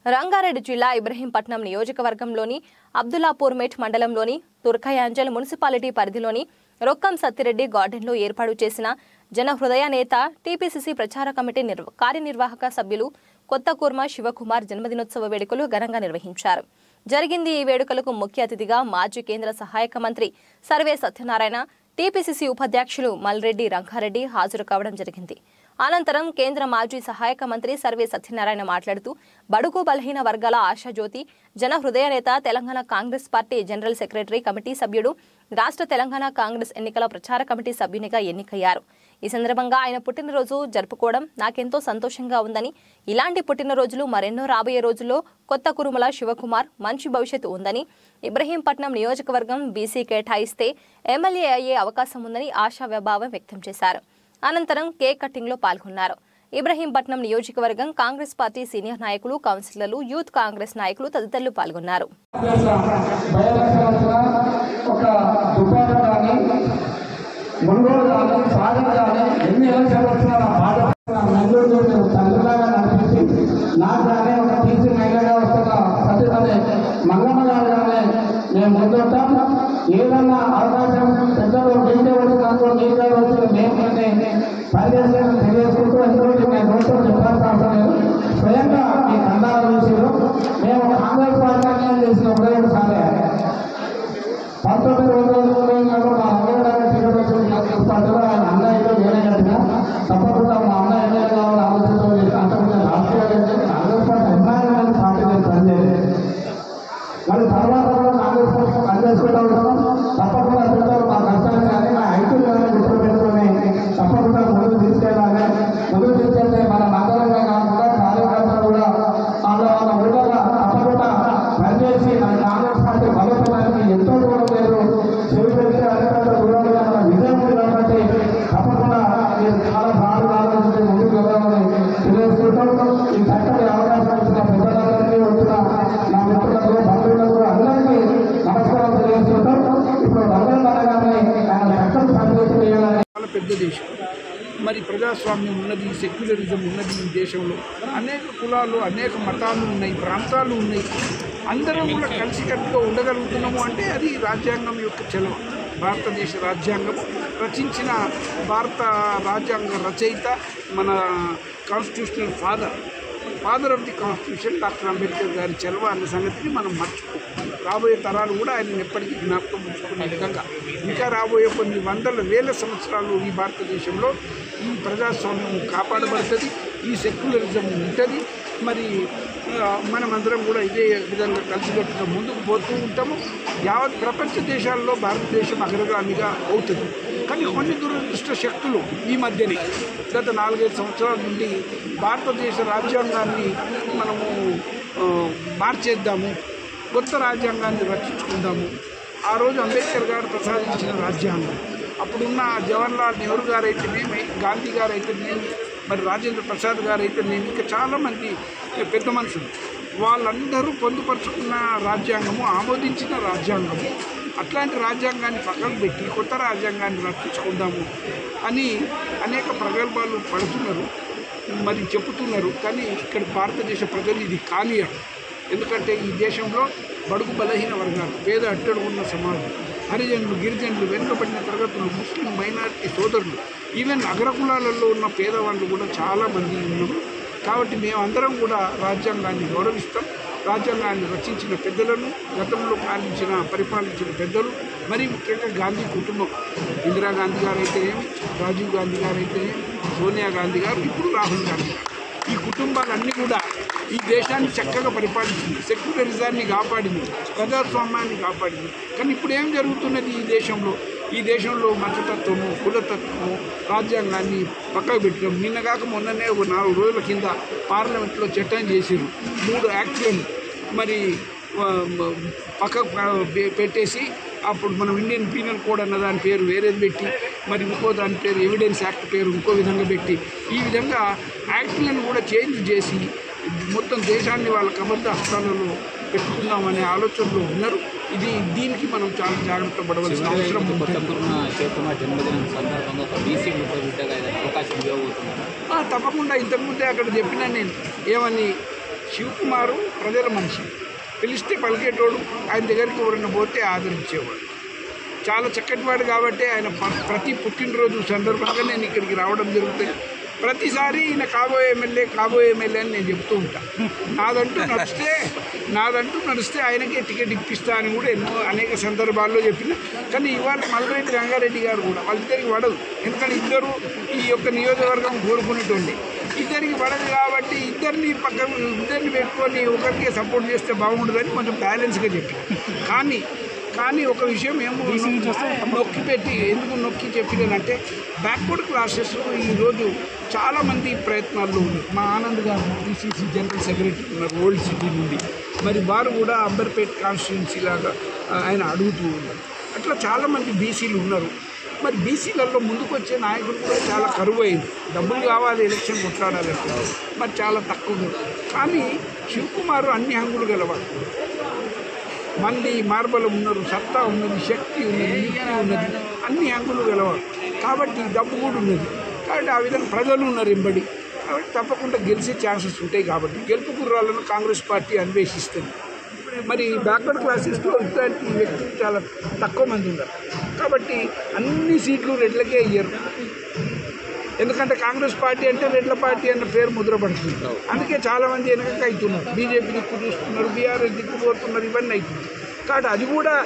రంగారెడ్డి జిల్లా ఇబ్రహీంపట్నం నియోజకవర్గంలోని అబ్దుల్లాపూర్మేట్ మండలంలోని తుర్కయాంజల్ మున్సిపాలిటీ పరిధిలోని రొక్కం సత్తిరెడ్డి గార్డెన్లో ఏర్పాటు చేసిన జన హృదయ నేత టీపీసీసీ ప్రచార కమిటీ నిర్వ కార్యనిర్వాహక సభ్యులు కొత్త కుర్మ శివకుమార్ జన్మదినోత్సవ వేడుకలు ఘనంగా నిర్వహించారు జరిగింది ఈ వేడుకలకు ముఖ్య అతిథిగా మాజీ కేంద్ర సహాయక మంత్రి సర్వే సత్యనారాయణ టీపీసీసీ ఉపాధ్యక్షులు మల్రెడ్డి రంగారెడ్డి హాజరు కావడం జరిగింది అనంతరం కేంద్ర మాజీ సహాయక మంత్రి సర్వే సత్యనారాయణ మాట్లాడుతూ బడుగు బలహీన వర్గాల ఆశాజ్యోతి జన హృదయ నేత Telangana Congress party general secretary committee సభ్యుడు రాష్ట్ర తెలంగాణ కాంగ్రెస్ ఎన్నికల ప్రచార కమిటీ సభ్యునిగా ఎన్నికయ్యారు ఈ సందర్భంగా ఆయన పుట్టినరోజు జరుపుకోవడం నాకెంతో సంతోషంగా ఉందని ఇలాంటి పుట్టినరోజులు మరెన్నో రాబోయే రోజుల్లో కొత్త కురుమల శివకుమార్ మంచి భవిష్యత్తు ఉందని ఇబ్రహీంపట్నం నియోజకవర్గం బీసీ కేటాయిస్తే ఎమ్మెల్యే అయ్యే అవకాశం ఉందని ఆశావ్యభావం వ్యక్తం చేశారు అనంతరం కేక్ కటింగ్ లో పాల్గొన్నారు ఇబ్రహీంపట్నం నియోజకవర్గం కాంగ్రెస్ పార్టీ సీనియర్ నాయకులు కౌన్సిలర్లు యూత్ కాంగ్రెస్ నాయకులు తదితరులు పాల్గొన్నారు బయలుదేరాల్సిన ఒక దుకాణం కానీ మునుగోడు కానీ సాగర్ కానీ ఎన్ని ఎలక్షన్లు వచ్చినా నా బాధ నా నెల్లూరు నేను తండ్రిలాగా నడిపించి నాకు కానీ ఒక టీసీ మహిళగా వస్తున్న సత్యమని మంగమ్మ గారు కానీ మేము ముందుంటాం ఏదన్నా అవకాశం పెద్దలు మీకే వచ్చినందుకు మీకే వచ్చిన మేము కానీ పనిచేసిన తెలియజేసుకుంటూ ఎందుకంటే మేము రోజుతో చెప్పాల్సిన అవసరం లేదు స్వయంగా మీ కండాల విషయంలో మేము కాంగ్రెస్ పార్టీ అన్యాయం చేసిన ఒకటే ఒకసారి పంతొమ్మిది వందల ఇరవై నాలుగు మా అమ్మగారు టికెట్ వచ్చిన కాంగ్రెస్ పార్టీలో ఆయన అన్నయ్యలో నేనే కట్టిన తప్పకుండా మా అన్న ఎమ్మెల్యే కావాలని ఆలోచనతో చేసిన అంతకుముందు రాష్ట్రీయ కాంగ్రెస్ పార్టీ ఎమ్మెల్యే పార్టీ నేను పనిచేయలేదు మరి తర్వాత కూడా కాంగ్రెస్ పార్టీ పనిచేసుకుంటూ ఉంటాం తప్పకుండా పెద్దలు మా కష్టాలు కానీ మా ఐటీ కానీ గుర్తు పెట్టుకొని తప్పకుండా ముందుకు తీసుకెళ్ళాలి ముందుకు తీసుకెళ్తే మన నగరంగా కాకుండా కార్యకర్తలు కూడా వాళ్ళ వాళ్ళ ఊళ్ళగా తప్పకుండా పనిచేసి మన కాంగ్రెస్ పార్టీ బలోపేతానికి ఎంతో దూరం లేదు చెవి పెడితే అధికారులు దూరంగా మన విజయం ఉంది కాబట్టి తప్పకుండా మీరు చాలా బాగా ఆలోచించి ముందుకు వెళ్ళాలని తెలియజేసుకుంటాం ఈ చక్కటి అవకాశం ఇచ్చిన పెద్దలందరికీ వచ్చిన నా మిత్రులకు బంధువులకు అందరికీ నమస్కారం తెలియజేసుకుంటాం ఇప్పుడు రంగం అనగానే ఆయన చక్కటి సందేశం ఇవ్వాలని చాలా పెద్ద దేశం మరి ప్రజాస్వామ్యం ఉన్నది సెక్యులరిజం ఉన్నది ఈ దేశంలో అనేక కులాలు అనేక మతాలు ఉన్నాయి ప్రాంతాలు ఉన్నాయి అందరం కూడా కలిసికట్టుగా ఉండగలుగుతున్నాము అంటే అది రాజ్యాంగం యొక్క చలవ భారతదేశ రాజ్యాంగం రచించిన భారత రాజ్యాంగ రచయిత మన constitutional father father of the constitution doctor Ambedkar గారి చలవ అన్న సంగతిని మనం మర్చిపో రాబోయే తరాలు కూడా ఆయన ఎప్పటికీ జ్ఞాపకం ఉంచుకునే విధంగా ఇంకా రాబోయే కొన్ని వందల వేల సంవత్సరాలు ఈ భారతదేశంలో ఈ ప్రజాస్వామ్యం కాపాడబడుతుంది ఈ సెక్యులరిజం ఉంటుంది మరి ఆ, మనమందరం కూడా ఇదే విధంగా కలిసికట్టుగా ముందుకు పోతూ ఉంటాము యావత్ ప్రపంచ దేశాల్లో భారతదేశం అగ్రగామిగా అవుతుంది కానీ కొన్ని దురదృష్ట శక్తులు ఈ మధ్యనే గత నాలుగైదు సంవత్సరాల నుండి భారతదేశ రాజ్యాంగాన్ని మనము ఆ, మార్చేద్దాము కొత్త రాజ్యాంగాన్ని రక్షించుకుందాము ఆ రోజు అంబేద్కర్ గారు ప్రసాదించిన రాజ్యాంగం అప్పుడున్న జవహర్లాల్ నెహ్రూ గారు అయితేనేమి గాంధీ గారు అయితేనేమి మరి రాజేంద్ర ప్రసాద్ గారు అయితేనేమి ఇంకా చాలామంది పెద్ద మనుషులు వాళ్ళందరూ పొందుపరుచుకున్న రాజ్యాంగము ఆమోదించిన రాజ్యాంగము అట్లాంటి రాజ్యాంగాన్ని పక్కన పెట్టి కొత్త రాజ్యాంగాన్ని రక్షించుకుందాము అని అనేక ప్రగల్భాలు పడుతున్నారు మరి చెబుతున్నారు కానీ ఇక్కడ భారతదేశ ప్రజలు ఇది కానియరు ఎందుకంటే ఈ దేశంలో బడుగు బలహీన వర్గాలు పేద అట్టడు ఉన్న సమాజం హరిజనులు గిరిజనులు వెనుకబడిన తరగతులు ముస్లిం మైనారిటీ సోదరులు ఈవెన్ అగ్రకులాలలో ఉన్న పేదవాళ్ళు కూడా చాలామంది ఉన్నారు కాబట్టి మేమందరం కూడా రాజ్యాంగాన్ని గౌరవిస్తాం రాజ్యాంగాన్ని రచించిన పెద్దలను గతంలో పాలించిన పరిపాలించిన పెద్దలు మరి ముఖ్యంగా గాంధీ కుటుంబం ఇందిరాగాంధీ గారు అయితేనేమి రాజీవ్ గాంధీ గారు అయితేనేమి సోనియా గాంధీ గారు ఇప్పుడు రాహుల్ గాంధీ గారు ఈ కుటుంబాలన్నీ కూడా ఈ దేశాన్ని చక్కగా పరిపాలించింది సెక్యులరిజాన్ని కాపాడింది ప్రజాస్వామ్యాన్ని కాపాడింది కానీ ఇప్పుడు ఏం జరుగుతున్నది ఈ దేశంలో ఈ దేశంలో మతతత్వము కులతత్వము రాజ్యాంగాన్ని పక్కకు పెట్టడం నిన్న కాక మొన్ననే ఒక నాలుగు రోజుల కింద పార్లమెంట్లో చట్టం చేసిరు మూడు యాక్ట్లను మరి ఆ, మ- పక్కకు పె- పెట్టేసి అప్పుడు మనం ఇండియన్ పీనల్ కోడ్ అన్న దాని పేరు వేరేది పెట్టి మరి ఇంకో దాని పేరు ఎవిడెన్స్ యాక్ట్ పేరు ఇంకో విధంగా పెట్టి ఈ విధంగా యాక్ట్లను కూడా చేంజ్ చేసి మొత్తం దేశాన్ని వాళ్ళ కబద్ధ హస్తాలలో పెట్టుకుందామనే ఆలోచనలో ఉన్నారు ఇది దీనికి మనం చాలా జాగ్రత్త పడవలసిన అవసరం కొత్త ఉంటుంది కుర్మ శివకుమార్ జన్మదినం సందర్భంగా ఒక బీసీ ముప్పై బిడ్డగా ఏదైనా అవకాశం ఇవ్వబోతున్నారు ఆ, తప్పకుండా ఇంతకుముందే అక్కడ చెప్పినా నేను ఏమని శివకుమారు ప్రజల మనిషి పిలిస్తే పలికేటోడు ఆయన దగ్గరికి ఎవరైనా పోతే ఆదరించేవాడు చాలా చక్కటివాడు కాబట్టి ఆయన ప- ప్రతి పుట్టినరోజు సందర్భంగా నేను ఇక్కడికి రావడం జరుగుతుంది ప్రతిసారి ఈయన కాబోయే ఎమ్మెల్యే కాబోయే ఎమ్మెల్యే అని నేను చెప్తూ ఉంటాను నాదంటూ నడిస్తే నాదంటూ నడిస్తే ఆయనకే టికెట్ ఇప్పిస్తా అని కూడా ఎన్నో అనేక సందర్భాల్లో చెప్పిన కానీ ఇవాళ మల్రెడ్డి రంగారెడ్డి గారు కూడా వాళ్ళిద్దరికి పడదు ఎందుకంటే ఇద్దరు ఈ యొక్క నియోజకవర్గం కోరుకునేటోళ్ళే ఇద్దరికి పడదు కాబట్టి ఇద్దరిని పక్కన ఇద్దరిని పెట్టుకొని ఒకరికే సపోర్ట్ చేస్తే బాగుంటుందని కొంచెం బ్యాలెన్స్గా చెప్పి కానీ కానీ ఒక విషయం ఏమో నొక్కి పెట్టి ఎందుకు నొక్కి చెప్పినానంటే బ్యాక్వర్డ్ క్లాసెస్ ఈరోజు చాలామంది ప్రయత్నాల్లో ఉన్నారు మా Anand garu DCC general secretary ఉన్నారు ఓల్డ్ సిటీ నుండి మరి వారు కూడా అంబర్పేట్ కాన్స్టిట్యున్సీ లాగా ఆ, ఆయన అడుగుతూ ఉన్నారు అట్లా చాలామంది బీసీలు ఉన్నారు మరి బీసీలలో ముందుకు వచ్చే నాయకులు కూడా చాలా కరువు అయింది డబ్బులు కావాలి ఎలక్షన్ కొట్లాడాలంటే మరి చాలా తక్కువ ఉన్నారు కానీ శివకుమార్ అన్ని హంగులు గలవాడు మంది మార్బలం ఉన్నారు సత్తా ఉన్నది శక్తి ఉన్నది యుక్తి ఉన్నది అన్ని అంగులు గలవాడు కాబట్టి డబ్బు కూడా ఉన్నది కాబట్టి ఆ విధంగా ప్రజలు ఉన్నారు ఎంబడి కాబట్టి తప్పకుండా గెలిచే ఛాన్సెస్ ఉంటాయి కాబట్టి గెలుపు గుర్రాలను కాంగ్రెస్ పార్టీ అన్వేషిస్తుంది మరి బ్యాక్వర్డ్ క్లాసెస్లో ఇట్లాంటి వ్యక్తులు చాలా తక్కువ మంది ఉన్నారు కాబట్టి అన్ని సీట్లు రెడ్లకే ఇయ్యరు ఎందుకంటే కాంగ్రెస్ పార్టీ అంటే రెడ్ల పార్టీ అన్న పేరు ముద్రపడుతుంది అందుకే చాలా మంది వెనక అవుతున్నారు బీజేపీ దిక్కు చూస్తున్నారు బీఆర్ఎస్ దిక్కు కోరుతున్నారు ఇవన్నీ అవుతుంది కాబట్టి అది కూడా